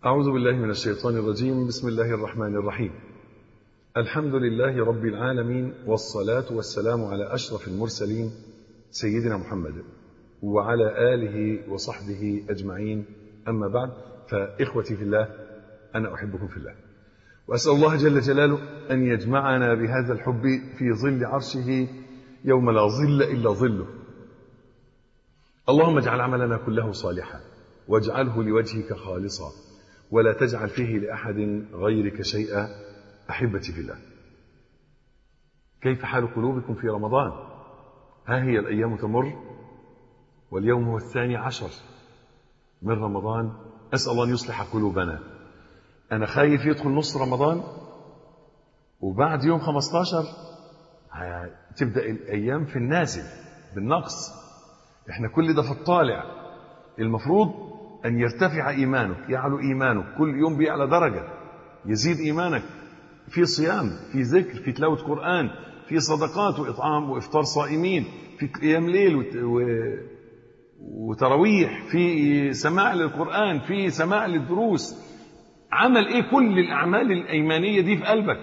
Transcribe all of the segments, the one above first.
أعوذ بالله من الشيطان الرجيم بسم الله الرحمن الرحيم الحمد لله رب العالمين والصلاة والسلام على أشرف المرسلين سيدنا محمد وعلى آله وصحبه أجمعين أما بعد فإخوتي في الله أنا أحبكم في الله وأسأل الله جل جلاله أن يجمعنا بهذا الحب في ظل عرشه يوم لا ظل إلا ظله اللهم اجعل عملنا كله صالحا واجعله لوجهك خالصا ولا تجعل فيه لأحد غيرك شيئا أحبتي في الله كيف حال قلوبكم في رمضان ها هي الأيام تمر واليوم هو الثاني عشر من رمضان أسأل الله أن يصلح قلوبنا أنا خايف يدخل نص رمضان وبعد يوم 15 تبدأ الأيام في النازل بالنقص احنا كل ده في الطالع المفروض أن يرتفع إيمانك يعلو إيمانك كل يوم بيعلى درجة يزيد إيمانك في صيام في ذكر في تلاوة قرآن في صدقات وإطعام وإفطار صائمين في قيام ليل و... وتراويح في سماع للقرآن في سماع للدروس عمل إيه كل الأعمال الأيمانية دي في قلبك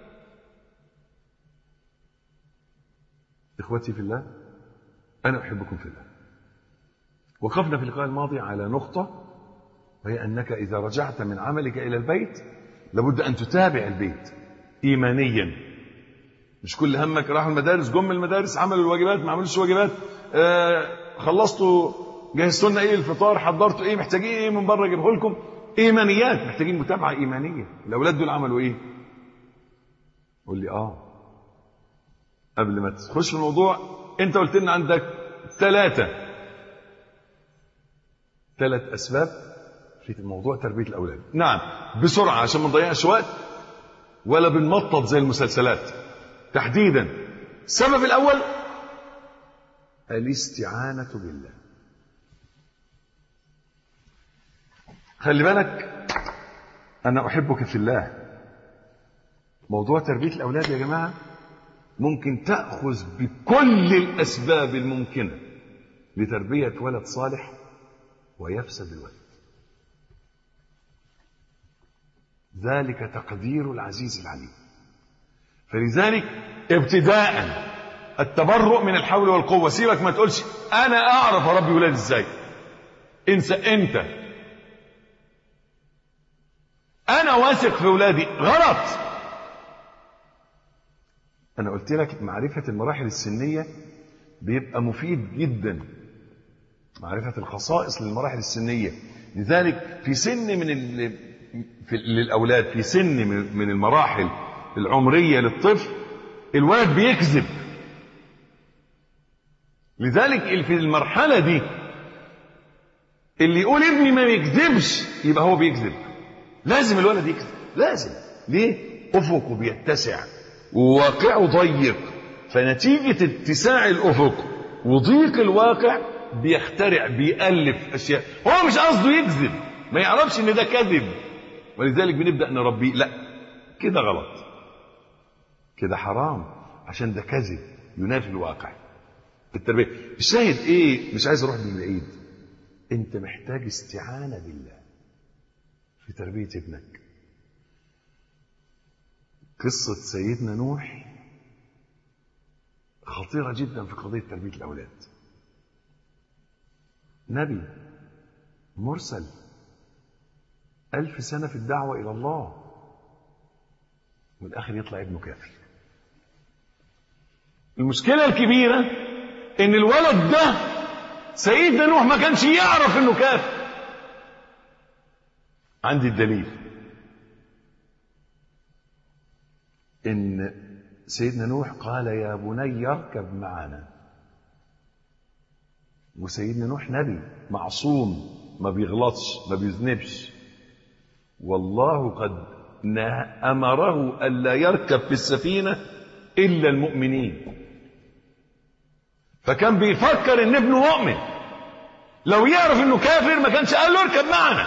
إخوتي في الله أنا أحبكم في الله وقفنا في اللقاء الماضي على نقطة وهي أنك إذا رجعت من عملك إلى البيت لابد أن تتابع البيت إيمانيا مش كل همك راحوا المدارس جم المدارس عملوا الواجبات ما عملوش واجبات آه خلصتوا جهزتوا لنا ايه الفطار حضرتوا ايه محتاجين ايه من بره اجيبه لكم ايمانيات محتاجين متابعه ايمانيه الاولاد دول عملوا ايه قول لي اه قبل ما تخش في الموضوع انت قلت لنا عندك ثلاثه ثلاث اسباب في موضوع تربيه الاولاد نعم بسرعه عشان ما نضيعش وقت ولا بنمطط زي المسلسلات تحديدا السبب الاول الاستعانه بالله خلي بالك انا احبك في الله موضوع تربيه الاولاد يا جماعه ممكن تاخذ بكل الاسباب الممكنه لتربيه ولد صالح ويفسد الولد ذلك تقدير العزيز العليم فلذلك ابتداء التبرؤ من الحول والقوه سيبك ما تقولش انا اعرف اربي ولادي ازاي انسى انت انا واثق في ولادي غلط انا قلت لك معرفه المراحل السنيه بيبقى مفيد جدا معرفه الخصائص للمراحل السنيه لذلك في سن من ال... في للاولاد في سن من المراحل العمريه للطفل الولد بيكذب لذلك في المرحله دي اللي يقول ابني ما بيكذبش يبقى هو بيكذب لازم الولد يكذب لازم ليه افقه بيتسع وواقعه ضيق فنتيجه اتساع الافق وضيق الواقع بيخترع بيألف اشياء هو مش قصده يكذب ما يعرفش ان ده كذب ولذلك بنبدا نربيه لا كده غلط كده حرام عشان ده كذب ينافي الواقع التربيه الشاهد ايه مش عايز اروح من بعيد انت محتاج استعانه بالله في تربيه ابنك قصه سيدنا نوح خطيره جدا في قضيه تربيه الاولاد نبي مرسل ألف سنة في الدعوة إلى الله والآخر يطلع ابنه كافر المشكلة الكبيرة إن الولد ده سيدنا نوح ما كانش يعرف إنه كافر عندي الدليل إن سيدنا نوح قال يا بني اركب معنا وسيدنا نوح نبي معصوم ما بيغلطش ما بيذنبش والله قد أمره ألا يركب في السفينة إلا المؤمنين فكان بيفكر إن ابنه مؤمن لو يعرف إنه كافر ما كانش قال له اركب معنا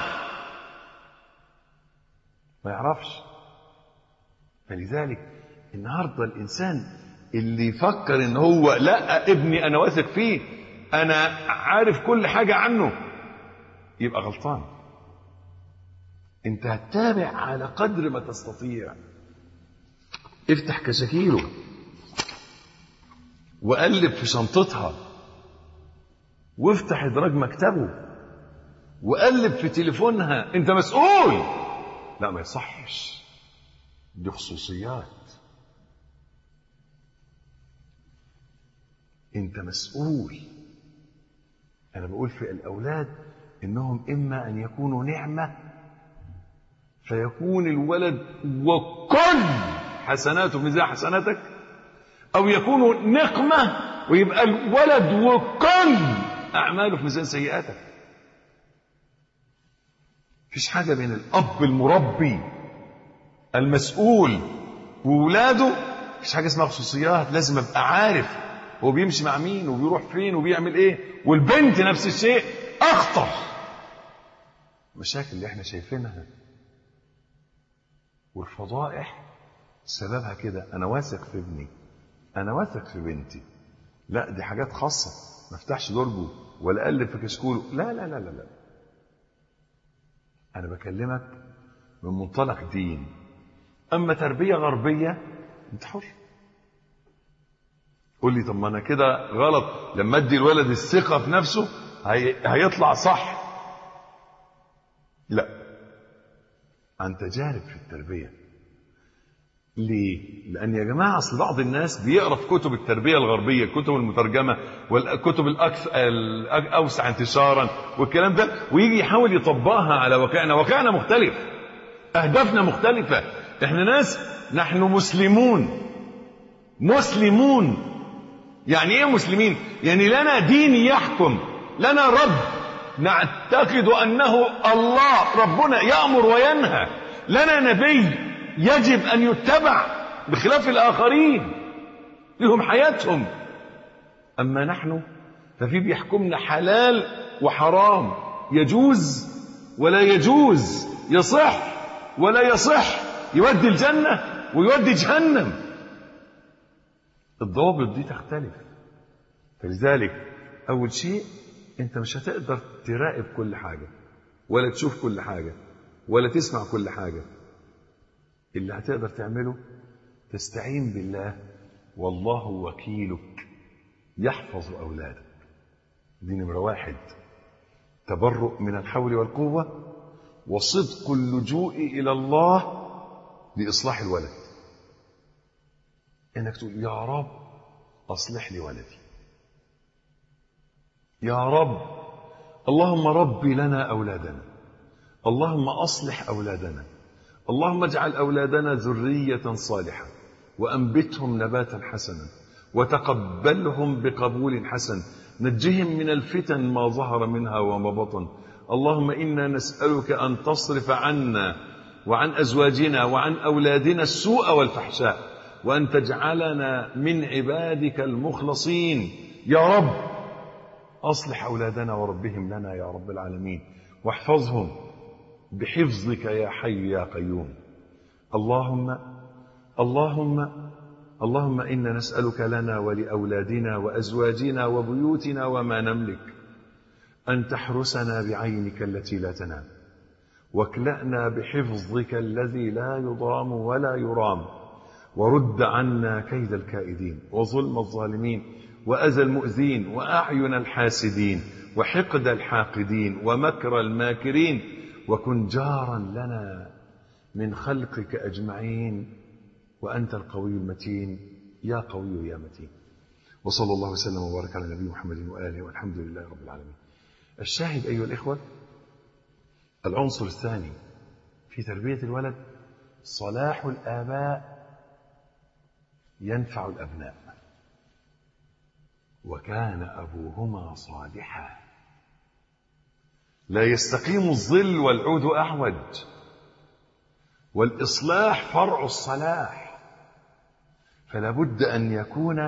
ما يعرفش فلذلك النهارده الإنسان اللي يفكر إن هو لا ابني أنا واثق فيه أنا عارف كل حاجة عنه يبقى غلطان انت هتتابع على قدر ما تستطيع افتح كشاكيله وقلب في شنطتها وافتح ادراج مكتبه وقلب في تليفونها انت مسؤول لا ما يصحش دي خصوصيات انت مسؤول انا بقول في الاولاد انهم اما ان يكونوا نعمه فيكون الولد وكل حسناته في ميزان حسناتك او يكون نقمه ويبقى الولد وكل اعماله في ميزان سيئاتك مفيش حاجه بين الاب المربي المسؤول وولاده مفيش حاجه اسمها خصوصيات لازم ابقى عارف هو بيمشي مع مين وبيروح فين وبيعمل ايه والبنت نفس الشيء اخطر المشاكل اللي احنا شايفينها والفضائح سببها كده انا واثق في ابني انا واثق في بنتي لا دي حاجات خاصه ما افتحش درجه ولا اقلب في كشكوله لا لا لا لا لا انا بكلمك من منطلق دين اما تربيه غربيه انت حر قول لي طب ما انا كده غلط لما ادي الولد الثقه في نفسه هي... هيطلع صح لا عن تجارب في التربيه ليه؟ لأن يا جماعة أصل بعض الناس بيقرأ في كتب التربية الغربية الكتب المترجمة والكتب الأكثر الأوسع انتشارا والكلام ده ويجي يحاول يطبقها على واقعنا واقعنا مختلف أهدافنا مختلفة إحنا ناس نحن مسلمون مسلمون يعني إيه مسلمين؟ يعني لنا دين يحكم لنا رب نعتقد أنه الله ربنا يأمر وينهى لنا نبي يجب أن يتبع بخلاف الآخرين لهم حياتهم أما نحن ففي بيحكمنا حلال وحرام يجوز ولا يجوز يصح ولا يصح يودي الجنة ويودي جهنم الضوابط دي تختلف فلذلك أول شيء أنت مش هتقدر تراقب كل حاجة ولا تشوف كل حاجة ولا تسمع كل حاجة اللي هتقدر تعمله تستعين بالله والله وكيلك يحفظ أولادك دي نمرة واحد تبرؤ من الحول والقوة وصدق اللجوء إلى الله لإصلاح الولد إنك تقول يا رب أصلح لي ولدي يا رب اللهم ربي لنا أولادنا اللهم أصلح أولادنا اللهم اجعل أولادنا ذرية صالحة وأنبتهم نباتا حسنا وتقبلهم بقبول حسن نجهم من الفتن ما ظهر منها وما بطن اللهم إنا نسألك أن تصرف عنا وعن أزواجنا وعن أولادنا السوء والفحشاء وأن تجعلنا من عبادك المخلصين يا رب أصلح أولادنا وربهم لنا يا رب العالمين واحفظهم بحفظك يا حي يا قيوم اللهم اللهم اللهم انا نسالك لنا ولاولادنا وازواجنا وبيوتنا وما نملك ان تحرسنا بعينك التي لا تنام واكلانا بحفظك الذي لا يضام ولا يرام ورد عنا كيد الكائدين وظلم الظالمين واذى المؤذين واعين الحاسدين وحقد الحاقدين ومكر الماكرين وكن جارا لنا من خلقك اجمعين وانت القوي المتين يا قوي يا متين وصلى الله وسلم وبارك على نبي محمد واله والحمد لله رب العالمين الشاهد ايها الاخوه العنصر الثاني في تربيه الولد صلاح الاباء ينفع الابناء وكان ابوهما صالحا لا يستقيم الظل والعود اعوج والاصلاح فرع الصلاح فلا بد ان يكون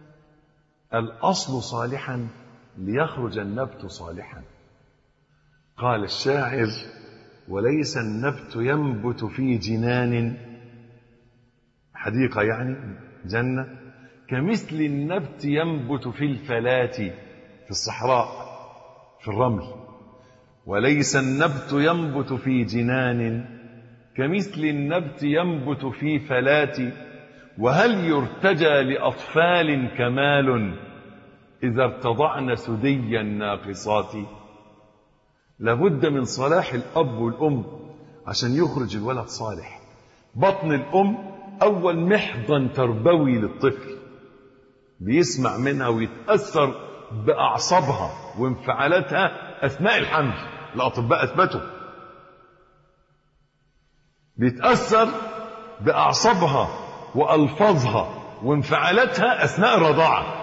الاصل صالحا ليخرج النبت صالحا قال الشاعر وليس النبت ينبت في جنان حديقه يعني جنه كمثل النبت ينبت في الفلاه في الصحراء في الرمل وليس النبت ينبت في جنان كمثل النبت ينبت في فلات وهل يرتجى لأطفال كمال إذا ارتضعن سدي الناقصات لابد من صلاح الأب والأم عشان يخرج الولد صالح بطن الأم أول محضن تربوي للطفل بيسمع منها ويتأثر بأعصابها وانفعالاتها أثناء الحمل الأطباء أثبتوا بيتأثر بأعصابها وألفاظها وانفعالاتها أثناء الرضاعة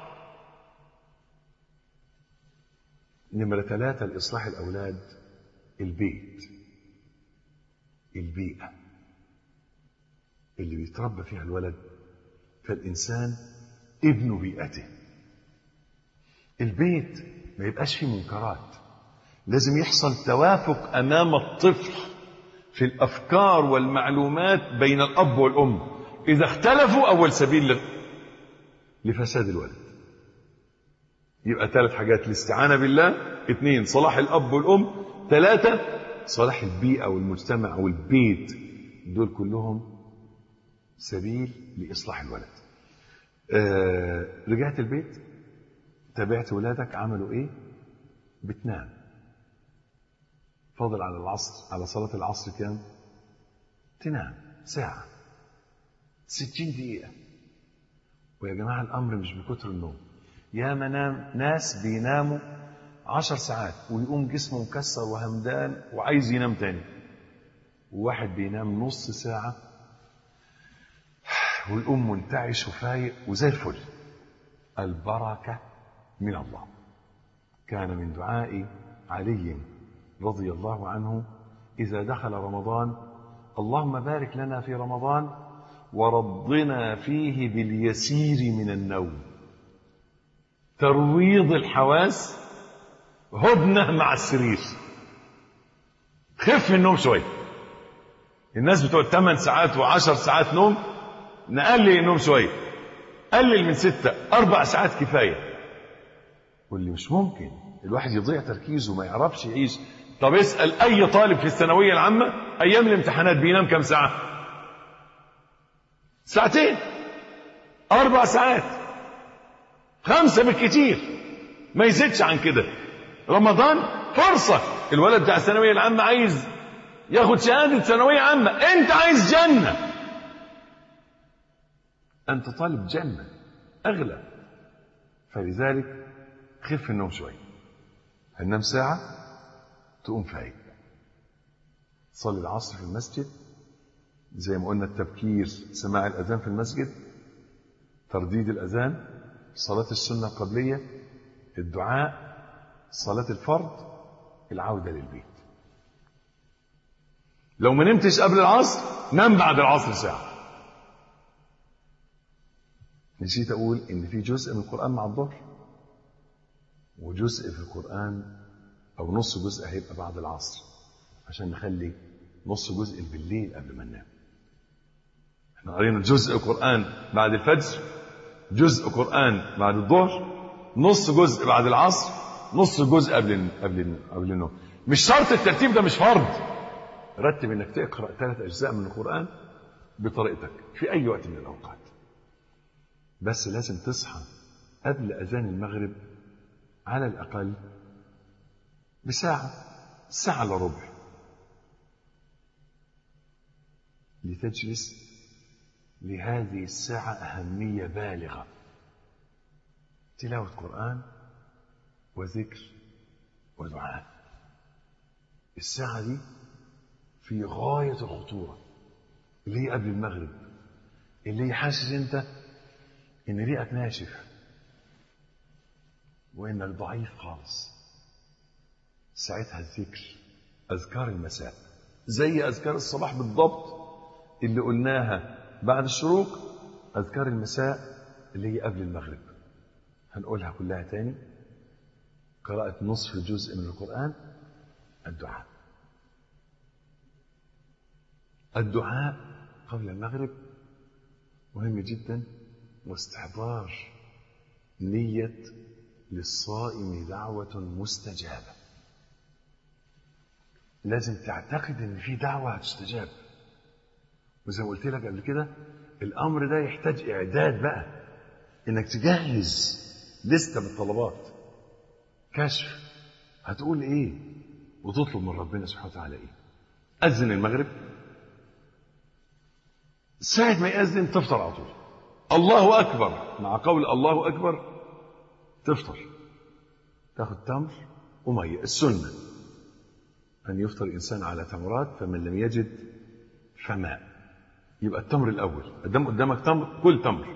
نمرة ثلاثة لإصلاح الأولاد البيت البيئة اللي بيتربى فيها الولد فالإنسان ابن بيئته البيت ما يبقاش فيه منكرات لازم يحصل توافق أمام الطفل في الأفكار والمعلومات بين الأب والأم إذا اختلفوا أول سبيل لفساد الولد يبقى ثلاث حاجات الاستعانة بالله اثنين صلاح الأب والأم ثلاثة صلاح البيئة والمجتمع والبيت دول كلهم سبيل لإصلاح الولد آه رجعت البيت تابعت ولادك عملوا ايه بتنام فاضل على العصر على صلاة العصر كام تنام ساعة ستين دقيقة ويا جماعة الأمر مش بكتر النوم يا منام ناس بيناموا عشر ساعات ويقوم جسمه مكسر وهمدان وعايز ينام تاني وواحد بينام نص ساعة ويقوم منتعش وفايق وزي الفل البركة من الله كان من دعاء علي رضي الله عنه إذا دخل رمضان اللهم بارك لنا في رمضان ورضنا فيه باليسير من النوم ترويض الحواس هدنة مع السرير خف النوم شوية الناس بتوع 8 ساعات و10 ساعات نوم نقلل النوم شوية قلل من ستة أربع ساعات كفاية واللي مش ممكن الواحد يضيع تركيزه وما يعرفش يعيش طب اسأل أي طالب في الثانوية العامة أيام الامتحانات بينام كم ساعة ساعتين أربع ساعات خمسة بالكتير ما يزيدش عن كده رمضان فرصة الولد بتاع الثانوية العامة عايز ياخد شهادة ثانوية عامة أنت عايز جنة أنت طالب جنة أغلى فلذلك خف النوم شوية هننام ساعة تقوم فايق تصلي العصر في المسجد زي ما قلنا التبكير سماع الأذان في المسجد ترديد الأذان صلاة السنة القبلية الدعاء صلاة الفرض العودة للبيت لو ما نمتش قبل العصر نام بعد العصر ساعة نسيت أقول إن في جزء من القرآن مع الظهر وجزء في القرآن أو نص جزء هيبقى بعد العصر عشان نخلي نص جزء بالليل قبل ما ننام احنا قرينا جزء قرآن بعد الفجر جزء قرآن بعد الظهر نص جزء بعد العصر نص جزء قبل قبل قبل النوم مش شرط الترتيب ده مش فرض رتب انك تقرا ثلاث اجزاء من القران بطريقتك في اي وقت من الاوقات بس لازم تصحى قبل اذان المغرب على الاقل بساعه ساعه الا ربع لتجلس لهذه الساعه اهميه بالغه تلاوه قران وذكر ودعاء الساعة دي في غاية الخطورة اللي هي قبل المغرب اللي هي حاسس انت ان ريقك ناشف وانك ضعيف خالص ساعتها الذكر اذكار المساء زي اذكار الصباح بالضبط اللي قلناها بعد الشروق اذكار المساء اللي هي قبل المغرب هنقولها كلها تاني قراءة نصف جزء من القرآن الدعاء الدعاء قبل المغرب مهم جدا واستحضار نية للصائم دعوة مستجابة لازم تعتقد ان في دعوه هتستجاب وزي ما قلت لك قبل كده الامر ده يحتاج اعداد بقى انك تجهز لسته بالطلبات كشف هتقول ايه وتطلب من ربنا سبحانه وتعالى ايه اذن المغرب ساعة ما يأذن تفطر على طول الله أكبر مع قول الله أكبر تفطر تاخد تمر ومية السنة أن يفطر الإنسان على تمرات فمن لم يجد فماء يبقى التمر الأول قدام قدامك تمر كل تمر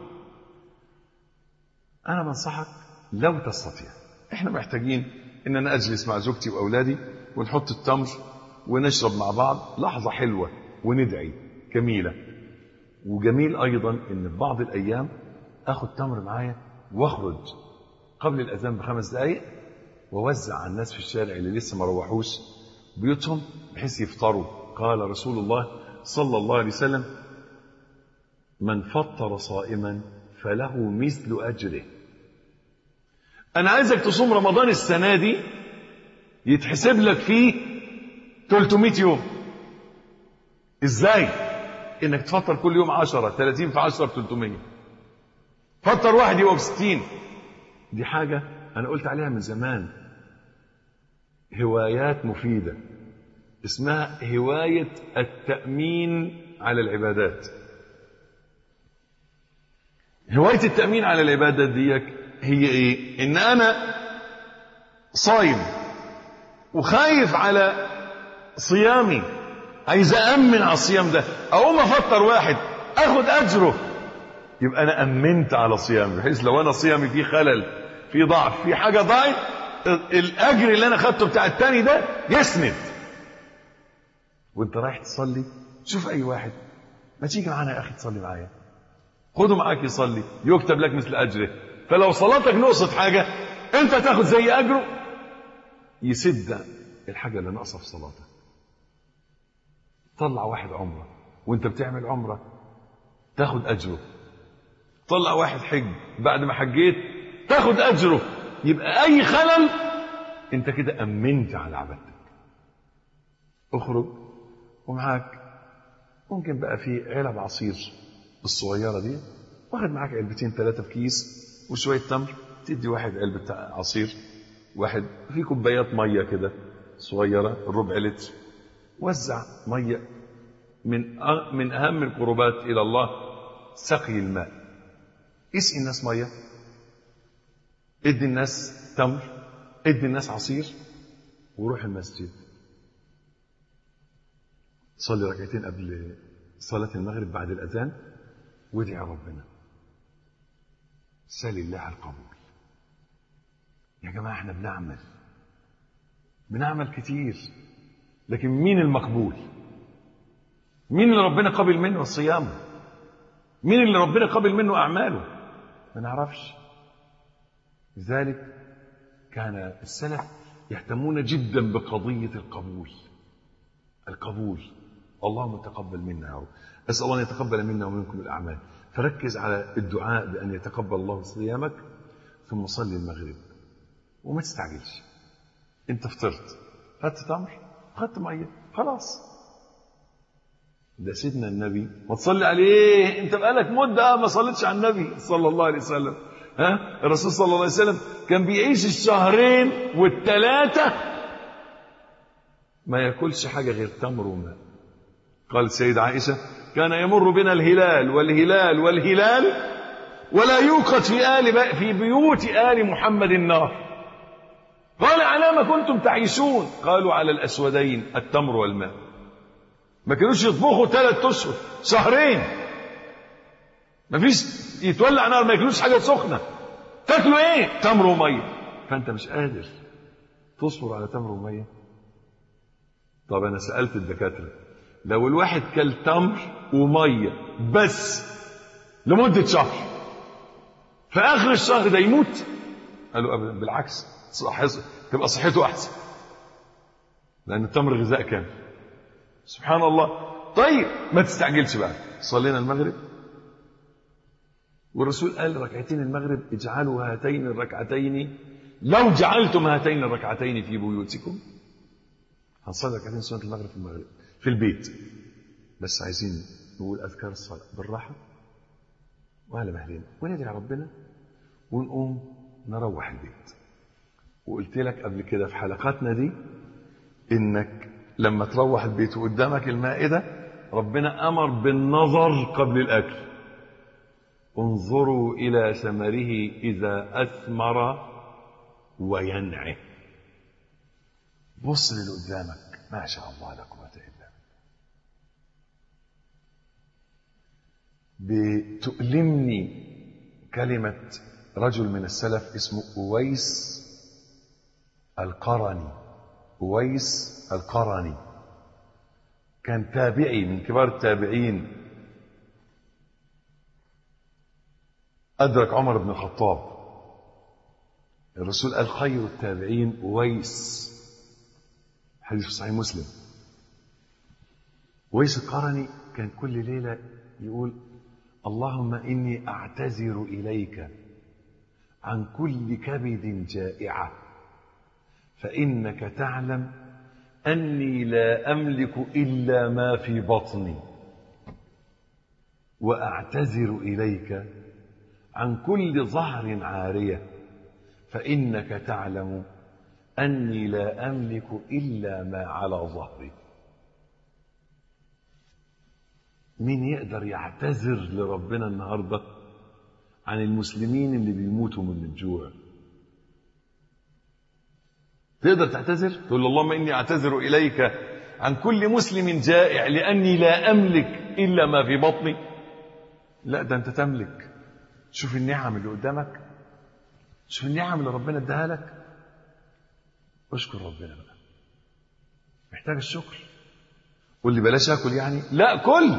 أنا بنصحك لو تستطيع إحنا محتاجين إن أنا أجلس مع زوجتي وأولادي ونحط التمر ونشرب مع بعض لحظة حلوة وندعي جميلة وجميل أيضا إن في بعض الأيام آخد تمر معايا وأخرج قبل الأذان بخمس دقايق ووزع على الناس في الشارع اللي لسه ما روحوش بيوتهم بحيث يفطروا قال رسول الله صلى الله عليه وسلم من فطر صائما فله مثل أجره أنا عايزك تصوم رمضان السنة دي يتحسب لك فيه 300 يوم إزاي؟ إنك تفطر كل يوم 10 30 في 10 ب 300 فطر واحد يبقى ب 60 دي حاجة أنا قلت عليها من زمان هوايات مفيدة اسمها هواية التأمين على العبادات هواية التأمين على العبادات ديك هي ايه ان انا صايم وخايف على صيامي عايز أأمن على الصيام ده أقوم أفطر واحد أخد أجره يبقى أنا أمنت على صيامي بحيث لو أنا صيامي فيه خلل فيه ضعف فيه حاجة ضعف الأجر اللي أنا خدته بتاع التاني ده يسند وأنت رايح تصلي شوف أي واحد ما تيجي معانا يا أخي تصلي معايا خده معاك يصلي يكتب لك مثل أجره فلو صلاتك نقصت حاجة أنت تاخد زي أجره يسد الحاجة اللي ناقصة في صلاتك طلع واحد عمرة وانت بتعمل عمرة تاخد أجره طلع واحد حج بعد ما حجيت تاخد أجره يبقى أي خلل انت كده أمنت على عبادتك اخرج ومعاك ممكن بقى في علب عصير الصغيرة دي واخد معاك علبتين ثلاثة في كيس وشوية تمر تدي واحد علبة عصير واحد في كوبايات مية كده صغيرة ربع لتر وزع مية من من أهم القربات إلى الله سقي الماء اسقي الناس مية ادي الناس تمر ادي الناس عصير وروح المسجد صلي ركعتين قبل صلاة المغرب بعد الأذان وادعي ربنا سال الله القبول يا جماعة احنا بنعمل بنعمل كتير لكن مين المقبول مين اللي ربنا قبل منه صيامه مين اللي ربنا قبل منه أعماله ما نعرفش لذلك كان السلف يهتمون جدا بقضية القبول القبول اللهم تقبل منا يا رب أسأل الله أن يتقبل منا ومنكم الأعمال فركز على الدعاء بأن يتقبل الله صيامك ثم صلي المغرب وما تستعجلش انت فطرت خدت تمر خدت ميه خلاص ده سيدنا النبي ما تصلي عليه انت بقالك مده ما صليتش على النبي صلى الله عليه وسلم ها الرسول صلى الله عليه وسلم كان بيعيش الشهرين والثلاثه ما ياكلش حاجه غير تمر وماء قال السيدة عائشة كان يمر بنا الهلال والهلال والهلال ولا يوقد في آل في بيوت آل محمد النار قال على ما كنتم تعيشون قالوا على الأسودين التمر والماء ما كانوش يطبخوا ثلاث أشهر شهرين ما فيش يتولع نار ما ياكلوش حاجة سخنة تاكلوا ايه تمر ومية فأنت مش قادر تصبر على تمر ومية طب أنا سألت الدكاترة لو الواحد كل تمر ومية بس لمدة شهر في آخر الشهر ده يموت قالوا أبدا بالعكس صح تبقى صحته أحسن لأن التمر غذاء كامل سبحان الله طيب ما تستعجلش بقى صلينا المغرب والرسول قال ركعتين المغرب اجعلوا هاتين الركعتين لو جعلتم هاتين الركعتين في بيوتكم هنصلي ركعتين سنة المغرب في المغرب في البيت بس عايزين نقول أذكار الصلاة بالراحة وعلى مهلنا وندعي ربنا ونقوم نروح البيت وقلت لك قبل كده في حلقاتنا دي انك لما تروح البيت وقدامك المائدة ربنا أمر بالنظر قبل الأكل انظروا إلى ثمره إذا أثمر وينعه بص للي قدامك ما شاء الله لا قوة إلا بتؤلمني كلمة رجل من السلف اسمه أويس القرني أويس القرني كان تابعي من كبار التابعين أدرك عمر بن الخطاب الرسول قال خير التابعين أويس حديث في صحيح مسلم أويس القرني كان كل ليلة يقول اللهم إني أعتذر إليك عن كل كبد جائعة فإنك تعلم أني لا أملك إلا ما في بطني وأعتذر إليك عن كل ظهر عارية فإنك تعلم أني لا أملك إلا ما على ظهري مين يقدر يعتذر لربنا النهاردة عن المسلمين اللي بيموتوا من الجوع تقدر تعتذر تقول له اللهم إني أعتذر إليك عن كل مسلم جائع لأني لا أملك إلا ما في بطني لا ده أنت تملك شوف النعم اللي قدامك شوف النعم اللي ربنا اداها لك اشكر ربنا بقى محتاج الشكر قول لي بلاش اكل يعني لا كل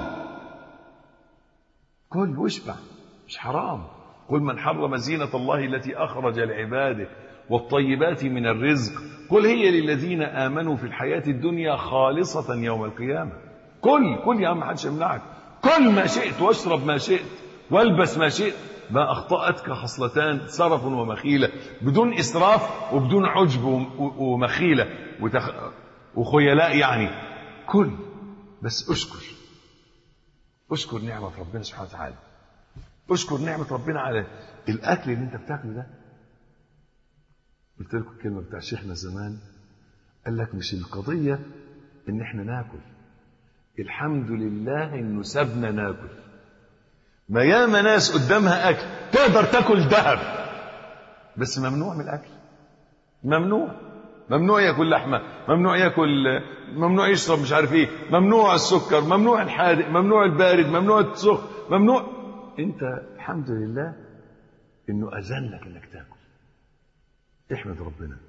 كل واشبع مش حرام قل من حرم زينة الله التي أخرج لعباده والطيبات من الرزق قل هي للذين آمنوا في الحياة الدنيا خالصة يوم القيامة كل كل يا عم محدش يمنعك كل ما شئت واشرب ما شئت والبس ما شئت ما أخطأتك خصلتان سرف ومخيلة بدون إسراف وبدون عجب ومخيلة وتخ... وخيلاء يعني كل بس أشكر أشكر نعمة ربنا سبحانه وتعالى أشكر نعمة ربنا على الأكل اللي أنت بتاكله ده قلت لكم الكلمة بتاع شيخنا زمان قال لك مش القضية إن إحنا ناكل الحمد لله إنه سابنا ناكل ما ياما ناس قدامها اكل تقدر تاكل ذهب بس ممنوع من الاكل ممنوع ممنوع ياكل لحمه ممنوع ياكل ممنوع يشرب مش عارف ايه ممنوع السكر ممنوع الحادق ممنوع البارد ممنوع السخن ممنوع انت الحمد لله انه اذن لك انك تاكل احمد ربنا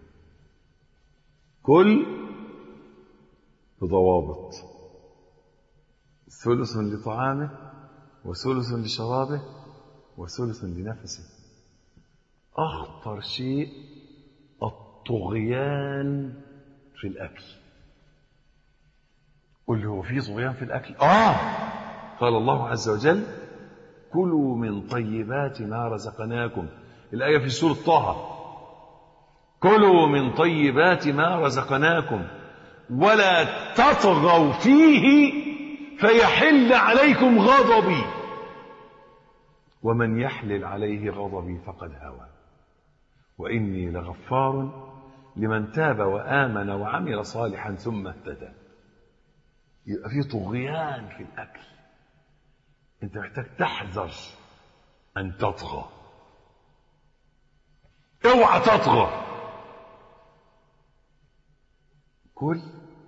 كل بضوابط ثلث لطعامه وثلث لشرابه وثلث لنفسه أخطر شيء الطغيان في الأكل قل هو في طغيان في الأكل آه قال الله عز وجل كلوا من طيبات ما رزقناكم الآية في سورة طه كلوا من طيبات ما رزقناكم ولا تطغوا فيه فيحل عليكم غضبي ومن يحلل عليه غضبي فقد هوى واني لغفار لمن تاب وامن وعمل صالحا ثم اهتدى يبقى في طغيان في الاكل انت محتاج تحذر ان تطغى اوعى تطغى كل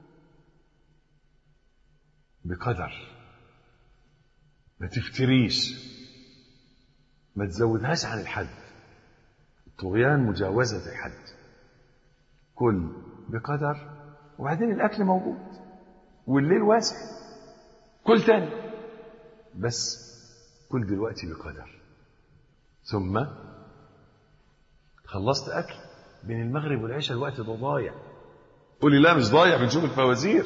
بقدر ما تفتريش ما تزودهاش عن الحد الطغيان مجاوزة الحد كل بقدر وبعدين الأكل موجود والليل واسع كل تاني بس كل دلوقتي بقدر ثم خلصت أكل بين المغرب والعشاء الوقت ده ضايع قولي لا مش ضايع بنشوف الفوازير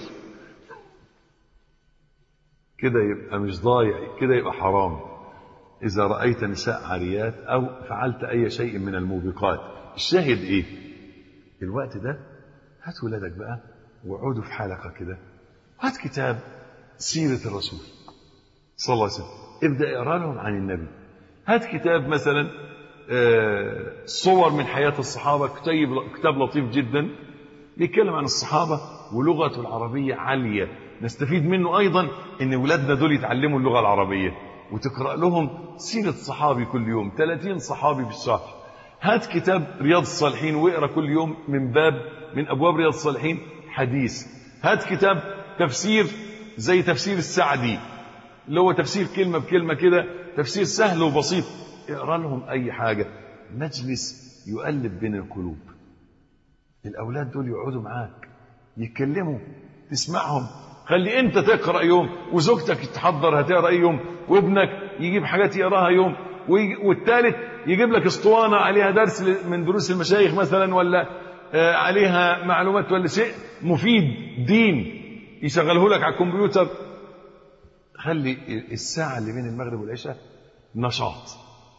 كده يبقى مش ضايع كده يبقى حرام إذا رأيت نساء عاريات أو فعلت أي شيء من الموبقات الشاهد إيه الوقت ده هات ولادك بقى وقعدوا في حلقة كده هات كتاب سيرة الرسول صلى الله عليه وسلم ابدأ اقرا لهم عن النبي هات كتاب مثلا آه، صور من حياة الصحابة كتاب كتاب لطيف جدا بيتكلم عن الصحابة ولغته العربية عالية نستفيد منه أيضا إن ولادنا دول يتعلموا اللغة العربية وتقرأ لهم سيرة صحابي كل يوم 30 صحابي في الشهر هات كتاب رياض الصالحين واقرا كل يوم من باب من أبواب رياض الصالحين حديث هات كتاب تفسير زي تفسير السعدي اللي هو تفسير كلمة بكلمة كده تفسير سهل وبسيط اقرا لهم أي حاجة مجلس يؤلف بين القلوب الأولاد دول يقعدوا معاك يتكلموا تسمعهم خلي أنت تقرأ يوم وزوجتك تحضر هتقرأ يوم وابنك يجيب حاجات يقراها يوم ويجي- والثالث يجيب لك اسطوانة عليها درس من دروس المشايخ مثلا ولا آه، عليها معلومات ولا شيء مفيد دين يشغله لك على الكمبيوتر خلي الساعة اللي بين المغرب والعشاء نشاط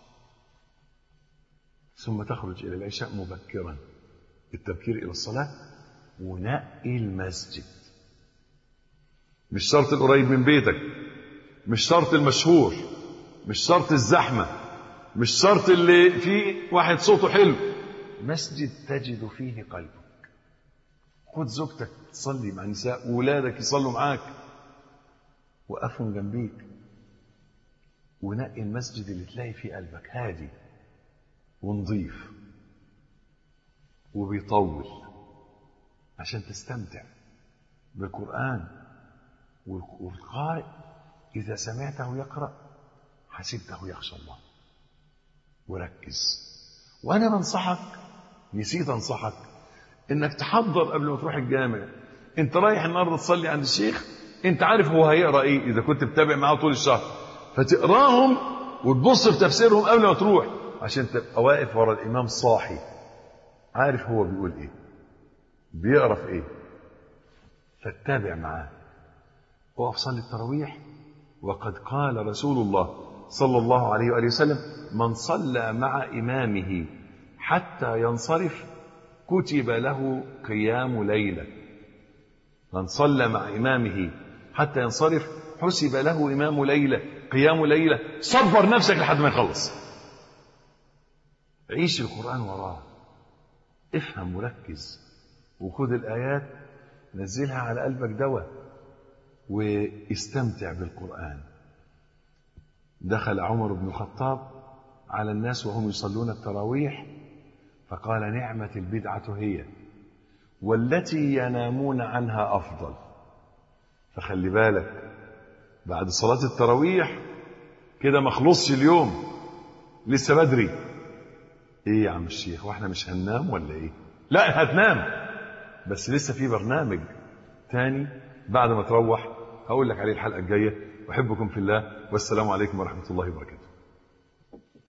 ثم تخرج إلى العشاء مبكرا التبكير إلى الصلاة ونقي المسجد مش شرط القريب من بيتك مش شرط المشهور مش شرط الزحمة مش شرط اللي فيه واحد صوته حلو مسجد تجد فيه قلبك خد زوجتك تصلي مع النساء وولادك يصلوا معاك وقفهم جنبيك ونقي المسجد اللي تلاقي فيه قلبك هادي ونظيف وبيطول عشان تستمتع بالقرآن والق- والقارئ إذا سمعته يقرأ حسبته يخشى الله وركز وأنا بنصحك نسيت أنصحك إنك تحضر قبل ما تروح الجامع أنت رايح النهارده تصلي عند الشيخ أنت عارف هو هيقرأ إيه إذا كنت بتابع معاه طول الشهر فتقراهم وتبص في تفسيرهم قبل ما تروح عشان تبقى واقف ورا الإمام صاحي عارف هو بيقول إيه بيقرا في إيه فاتبع معاه وقف صلي التراويح وقد قال رسول الله صلى الله عليه وآله وسلم من صلى مع إمامه حتى ينصرف كتب له قيام ليلة من صلى مع إمامه حتى ينصرف حسب له إمام ليلة قيام ليلة صبر نفسك لحد ما يخلص عيش القرآن وراه افهم وركز وخذ الآيات نزلها على قلبك دواء واستمتع بالقرآن دخل عمر بن الخطاب على الناس وهم يصلون التراويح فقال نعمة البدعة هي والتي ينامون عنها أفضل فخلي بالك بعد صلاة التراويح كده ما خلصش اليوم لسه بدري ايه يا عم الشيخ واحنا مش هننام ولا ايه لا هتنام بس لسه في برنامج تاني بعد ما تروح هقول لك عليه الحلقة الجاية أحبكم في الله والسلام عليكم ورحمة الله وبركاته